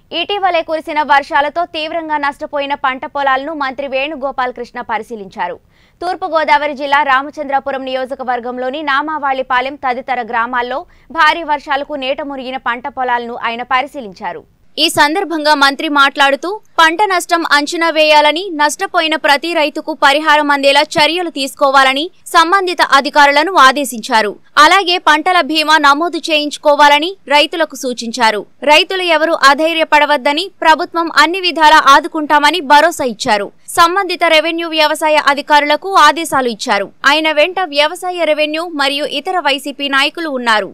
ఇటీవలే కురిసిన వర్షాలతో తీవ్రంగా నష్టపోయిన పంట పొలాలను మంత్రి వేణుగోపాల్ కృష్ణ పరిశీలించారు తూర్పుగోదావరి జిల్లా రామచంద్రపురం నియోజకవర్గంలోని నామావాళ్లిపాలెం తదితర గ్రామాల్లో భారీ వర్షాలకు నీట మునిగిన పంట పొలాలను ఆయన పరిశీలించారు ఈ సందర్భంగా మంత్రి మాట్లాడుతూ పంట నష్టం అంచనా వేయాలని నష్టపోయిన ప్రతి రైతుకు పరిహారం అందేలా చర్యలు తీసుకోవాలని సంబంధిత అధికారులను ఆదేశించారు అలాగే పంటల బీమా నమోదు చేయించుకోవాలని రైతులకు సూచించారు రైతులు ఎవరూ అధైర్యపడవద్దని ప్రభుత్వం అన్ని విధాలా ఆదుకుంటామని భరోసా ఇచ్చారు సంబంధిత రెవెన్యూ వ్యవసాయ అధికారులకు ఆదేశాలు ఇచ్చారు ఆయన వెంట వ్యవసాయ రెవెన్యూ మరియు ఇతర వైసీపీ నాయకులు ఉన్నారు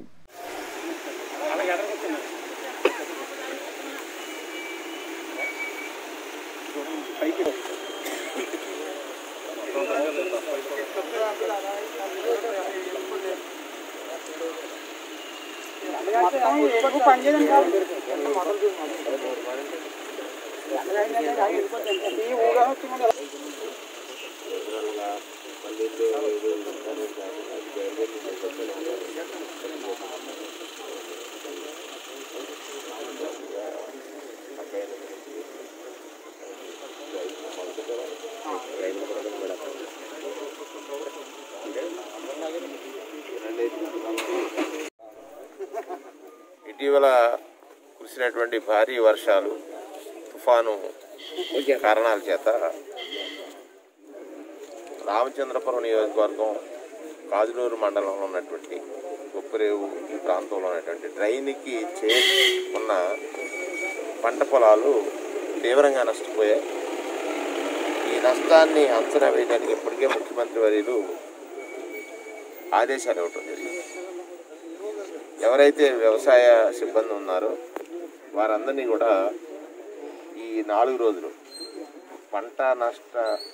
ఇటీవల కురిసినటువంటి భారీ వర్షాలు తుఫాను కారణాల చేత రామచంద్రపురం నియోజకవర్గం కాజులూరు మండలంలో ఉన్నటువంటి ఉప్పురేవు ఈ ప్రాంతంలో ఉన్నటువంటి డ్రైన్కి చేరుకున్న పంట పొలాలు తీవ్రంగా నష్టపోయాయి ఈ నష్టాన్ని అంచనా వేయడానికి ఇప్పటికే ముఖ్యమంత్రి వర్యులు ఆదేశాలు ఇవ్వటం జరిగింది ఎవరైతే వ్యవసాయ సిబ్బంది ఉన్నారో వారందరినీ కూడా ఈ నాలుగు రోజులు పంట నష్ట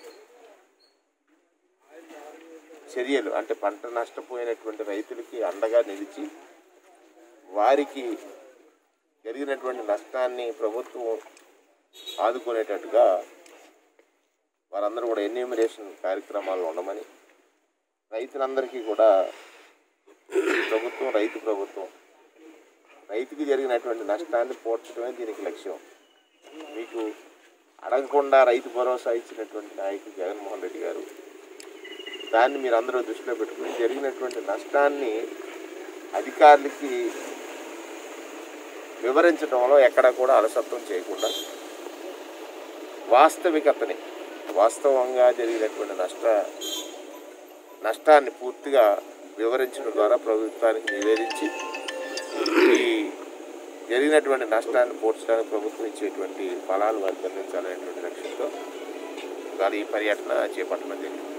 చర్యలు అంటే పంట నష్టపోయినటువంటి రైతులకి అండగా నిలిచి వారికి జరిగినటువంటి నష్టాన్ని ప్రభుత్వం ఆదుకునేటట్టుగా వారందరూ కూడా ఎన్యూమినేషన్ కార్యక్రమాలు ఉండమని రైతులందరికీ కూడా ఈ ప్రభుత్వం రైతు ప్రభుత్వం రైతుకి జరిగినటువంటి నష్టాన్ని పోడ్చడమే దీనికి లక్ష్యం మీకు అడగకుండా రైతు భరోసా ఇచ్చినటువంటి నాయకుడు జగన్మోహన్ రెడ్డి గారు దాన్ని మీరు అందరూ దృష్టిలో పెట్టుకుని జరిగినటువంటి నష్టాన్ని అధికారులకి వివరించడంలో ఎక్కడ కూడా అలసత్వం చేయకుండా వాస్తవికతని వాస్తవంగా జరిగినటువంటి నష్ట నష్టాన్ని పూర్తిగా వివరించడం ద్వారా ప్రభుత్వానికి నివేదించి ఈ జరిగినటువంటి నష్టాన్ని పోడ్చడానికి ప్రభుత్వం ఇచ్చేటువంటి ఫలాలు వారికి అందించాలనేటువంటి లక్ష్యంతో ఇవాళ ఈ పర్యటన చేపట్టడం జరిగింది